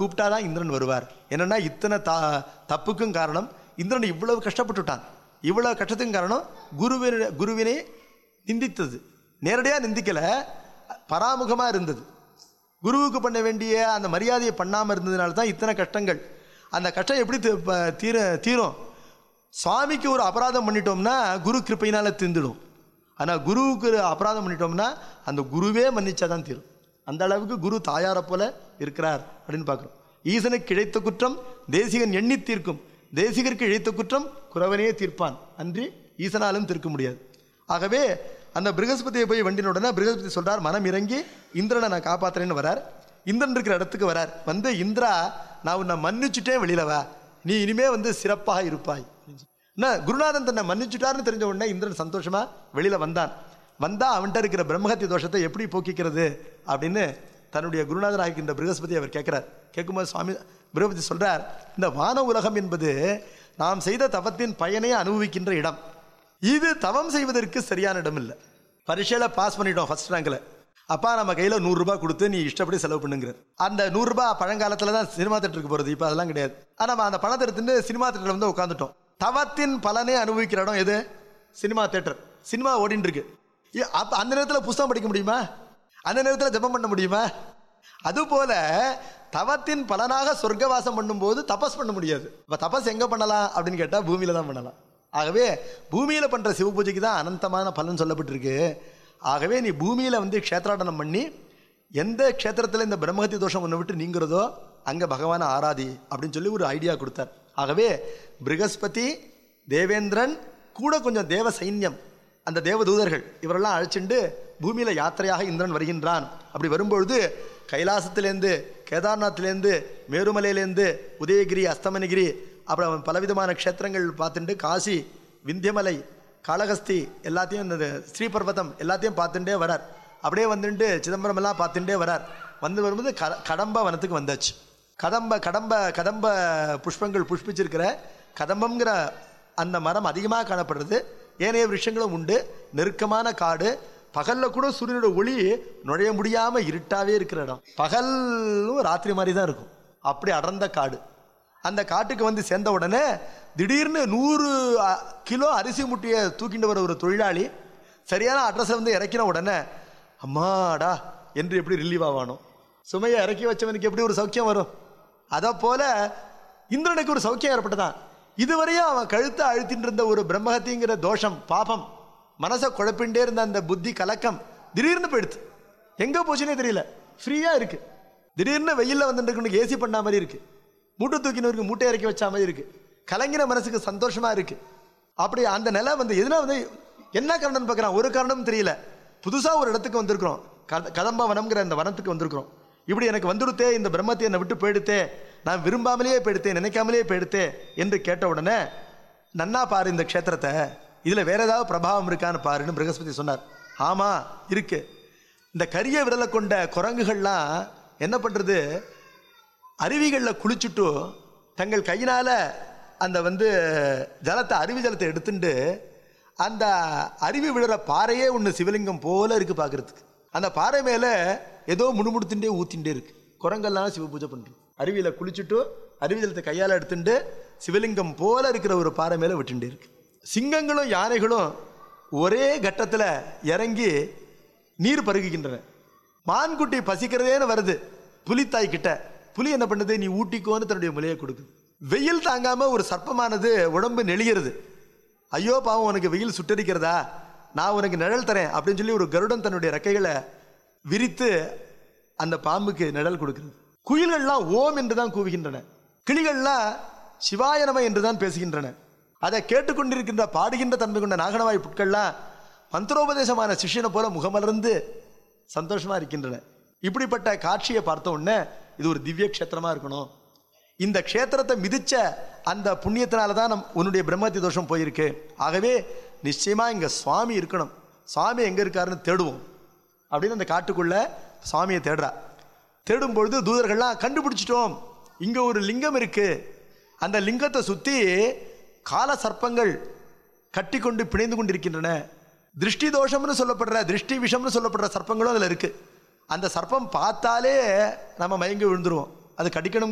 கூப்பிட்டாதான் இந்திரன் வருவார் என்னன்னா இத்தனை த தப்புக்கும் காரணம் இந்திரன் இவ்வளவு கஷ்டப்பட்டுட்டான் இவ்வளவு கஷ்டத்துக்கும் காரணம் குருவின குருவினை நிந்தித்தது நேரடியாக நிந்திக்கல பராமுகமாக இருந்தது குருவுக்கு பண்ண வேண்டிய அந்த மரியாதையை பண்ணாமல் இருந்ததுனால தான் இத்தனை கஷ்டங்கள் அந்த கஷ்டம் எப்படி தீ- ப- தீர தீரும் சுவாமிக்கு ஒரு அபராதம் பண்ணிட்டோம்னா குரு கிருப்பையினால தீர்ந்துடும் ஆனால் குருவுக்கு ஒரு அபராதம் பண்ணிட்டோம்னா அந்த குருவே மன்னிச்சா தான் தீரும் அந்த அளவுக்கு குரு தாயாரை போல இருக்கிறார் அப்படின்னு பார்க்குறோம் ஈசனுக்கு இழைத்த குற்றம் தேசிகன் எண்ணி தீர்க்கும் தேசிகருக்கு இழைத்த குற்றம் குறவனே தீர்ப்பான் அன்றி ஈசனாலும் தீர்க்க முடியாது ஆகவே அந்த பிருகஸ்பதியை போய் வண்டின உடனே பிருகஸ்பதி சொல்றார் மனம் இறங்கி இந்திரனை நான் காப்பாத்துறேன்னு வரார் இந்திரன் இருக்கிற இடத்துக்கு வரார் வந்து இந்திரா நான் உன்னை மன்னிச்சுட்டேன் வெளியில வா நீ இனிமே வந்து சிறப்பாக இருப்பாய் என்ன குருநாதன் தன்னை மன்னிச்சுட்டார்னு தெரிஞ்ச உடனே இந்திரன் சந்தோஷமா வெளியில வந்தான் வந்தா அவன்கிட்ட இருக்கிற பிரம்மஹத்தி தோஷத்தை எப்படி போக்கிக்கிறது அப்படின்னு தன்னுடைய குருநாதராக இருக்கின்ற பிருகஸ்பதி அவர் கேட்கிறார் கேட்கும்போது சுவாமி பிருகஸ்பதி சொல்றார் இந்த வான உலகம் என்பது நாம் செய்த தவத்தின் பயனை அனுபவிக்கின்ற இடம் இது தவம் செய்வதற்கு சரியான இடம் இல்லை பரீட்சையில பாஸ் பண்ணிட்டோம் ஃபர்ஸ்ட் ரேங்க்ல அப்பா நம்ம கையில நூறு ரூபாய் கொடுத்து நீ இஷ்டப்படி செலவு பண்ணுங்கிறார் அந்த நூறு ரூபாய் பழங்காலத்துல தான் சினிமா தேட்டருக்கு போறது இப்போ அதெல்லாம் கிடையாது ஆனா நம்ம அந்த பணத்தை எடுத்துட்டு சினிமா தேட்டர்ல வந்து உட்காந்துட்டோம் தவத்தின் பலனை அனுபவிக்கிற இடம் எது சினிமா தேட்டர் சினிமா ஓடிட்டு இருக்கு ஏ, அப்ப அந்த நேரத்தில் புஸ்தகம் படிக்க முடியுமா அந்த நேரத்தில் ஜெபம் பண்ண முடியுமா அதுபோல தவத்தின் பலனாக சொர்க்கவாசம் பண்ணும்போது தபஸ் பண்ண முடியாது இப்போ தபஸ் எங்க பண்ணலாம் அப்படின்னு கேட்டால் பூமியில தான் பண்ணலாம் ஆகவே பூமியில பண்ற சிவ பூஜைக்கு தான் அனந்தமான பலன் சொல்லப்பட்டிருக்கு ஆகவே நீ பூமியில வந்து க்ஷேத்ராடனம் பண்ணி எந்த க்ஷேத்திரத்தில் இந்த பிரம்மஹத்தி தோஷம் ஒன்று விட்டு நீங்கிறதோ அங்க பகவானை ஆராதி அப்படின்னு சொல்லி ஒரு ஐடியா கொடுத்தார் ஆகவே பிருகஸ்பதி தேவேந்திரன் கூட கொஞ்சம் தேவ சைன்யம் அந்த தேவதூதர்கள் இவரெல்லாம் அழைச்சிண்டு பூமியில யாத்திரையாக இந்திரன் வருகின்றான் அப்படி வரும்பொழுது கைலாசத்திலேருந்து கேதார்நாத்லேருந்து மேருமலையிலேருந்து உதயகிரி அஸ்தமனகிரி அப்புறம் பலவிதமான க்ஷேத்திரங்கள் பார்த்துட்டு காசி விந்தியமலை காளகஸ்தி எல்லாத்தையும் இந்த ஸ்ரீபர்வதம் எல்லாத்தையும் பார்த்துட்டே வரார் அப்படியே வந்துட்டு சிதம்பரம் எல்லாம் பார்த்துட்டே வரார் வந்து வரும்போது க கடம்ப வனத்துக்கு வந்தாச்சு கதம்ப கடம்ப கதம்ப புஷ்பங்கள் புஷ்பிச்சிருக்கிற கதம்பம்ங்கிற அந்த மரம் அதிகமாக காணப்படுறது ஏனைய விஷயங்களும் உண்டு நெருக்கமான காடு பகல்ல கூட சூரியனோட ஒளி நுழைய முடியாம இருட்டாவே இருக்கிற இடம் பகலும் ராத்திரி மாதிரி தான் இருக்கும் அப்படி அடர்ந்த காடு அந்த காட்டுக்கு வந்து சேர்ந்த உடனே திடீர்னு நூறு அ, கிலோ அரிசி முட்டையை தூக்கிட்டு வர ஒரு தொழிலாளி சரியான அட்ரஸை வந்து இறக்கின உடனே அம்மாடா என்று எப்படி ரிலீவ் ஆவானோ சுமையை இறக்கி வச்சவனுக்கு எப்படி ஒரு சௌக்கியம் வரும் அதை போல இந்திரனுக்கு ஒரு சௌக்கியம் ஏற்பட்டதான் இதுவரையும் அவன் கழுத்தை அழுத்திட்டு இருந்த ஒரு பிரம்மஹத்திங்கிற தோஷம் பாபம் மனசை குழப்பிண்டே இருந்த அந்த புத்தி கலக்கம் திடீர்னு போயிடுது எங்க போச்சுன்னே தெரியல ஃப்ரீயா இருக்கு திடீர்னு வெயில்ல வந்துட்டு ஏசி பண்ண மாதிரி இருக்கு மூட்டை தூக்கினவருக்கு மூட்டை இறக்கி வச்ச மாதிரி இருக்கு கலங்கின மனசுக்கு சந்தோஷமா இருக்கு அப்படி அந்த நிலை வந்து எதுனா வந்து என்ன காரணம்னு பார்க்குறான் ஒரு காரணமும் தெரியல புதுசா ஒரு இடத்துக்கு வந்திருக்கிறோம் கத- கதம்ப வனம்ங்கிற அந்த வனத்துக்கு வந்திருக்கிறோம் இப்படி எனக்கு வந்துடுத்தே இந்த பிரம்மத்தை என்னை விட்டு போயிடுத்தே நான் விரும்பாமலேயே போயிடுத்தேன் நினைக்காமலேயே போயிடுத்தே என்று கேட்ட உடனே நன்னா பாரு இந்த க்ஷேத்திரத்தை இதுல வேற ஏதாவது பிரபாவம் இருக்கான்னு பாருன்னு பிரகஸ்பதி சொன்னார் ஆமா இருக்கு இந்த கரிய விரலை கொண்ட குரங்குகள்லாம் என்ன பண்றது அருவிகளில் குளிச்சுட்டு தங்கள் கையினால அந்த வந்து ஜலத்தை அருவி ஜலத்தை எடுத்துட்டு அந்த அருவி விழுற பாறையே ஒன்று சிவலிங்கம் போல இருக்கு பார்க்கறதுக்கு அந்த பாறை மேல ஏதோ முணுமுணுத்துட்டே ஊத்திண்டே இருக்கு குரங்கெல்லாம் சிவ பூஜை பண்றது அருவியில குளிச்சுட்டு அருவி ஜலத்தை கையால எடுத்துட்டு சிவலிங்கம் போல இருக்கிற ஒரு பாறை மேல விட்டுண்டே இருக்கு சிங்கங்களும் யானைகளும் ஒரே கட்டத்துல இறங்கி நீர் பருகுகின்றன மான்குட்டி பசிக்கிறதேன்னு வருது புலித்தாய் கிட்ட புலி என்ன பண்ணுது நீ ஊட்டிக்கோன்னு தன்னுடைய முலையை கொடுக்குது வெயில் தாங்காம ஒரு சர்ப்பமானது உடம்பு நெளிகிறது ஐயோ பாவம் உனக்கு வெயில் சுட்டரிக்கிறதா நான் உனக்கு நிழல் தரேன் அப்படின்னு சொல்லி ஒரு கருடன் தன்னுடைய ரெக்கைகளை விரித்து அந்த பாம்புக்கு நிழல் கொடுக்கிறது குயில்கள்லாம் ஓம் என்று தான் கூவுகின்றன கிளிகள்லாம் சிவாய நம என்று தான் பேசுகின்றன அதை கேட்டுக்கொண்டிருக்கின்ற பாடுகின்ற தன்மை கொண்ட நாகனவாய் புட்கள்லாம் மந்திரோபதேசமான சிஷ்யனை போல முகமலர்ந்து சந்தோஷமா இருக்கின்றன இப்படிப்பட்ட காட்சியை பார்த்த உடனே இது ஒரு திவ்ய க்ஷேத்திரமா இருக்கணும் இந்த க்ஷேத்திரத்தை மிதிச்ச அந்த புண்ணியத்தினால தான் நம் உன்னுடைய பிரம்மத்தி தோஷம் போயிருக்கு ஆகவே நிச்சயமா இங்க சுவாமி இருக்கணும் சுவாமி எங்க இருக்காருன்னு தேடுவோம் அப்படின்னு அந்த காட்டுக்குள்ள சுவாமியை தேடுறா தேடும் பொழுது தூதர்கள்லாம் கண்டுபிடிச்சிட்டோம் இங்க ஒரு லிங்கம் இருக்கு அந்த லிங்கத்தை சுத்தி கால சர்ப்பங்கள் கட்டி கொண்டு பிணைந்து கொண்டிருக்கின்றன திருஷ்டி தோஷம்னு சொல்லப்படுற திருஷ்டி விஷம்னு சொல்லப்படுற சர்ப்பங்களும் அதுல இருக்கு அந்த சர்ப்பம் பார்த்தாலே நம்ம மயங்கி விழுந்துருவோம் அது கடிக்கணும்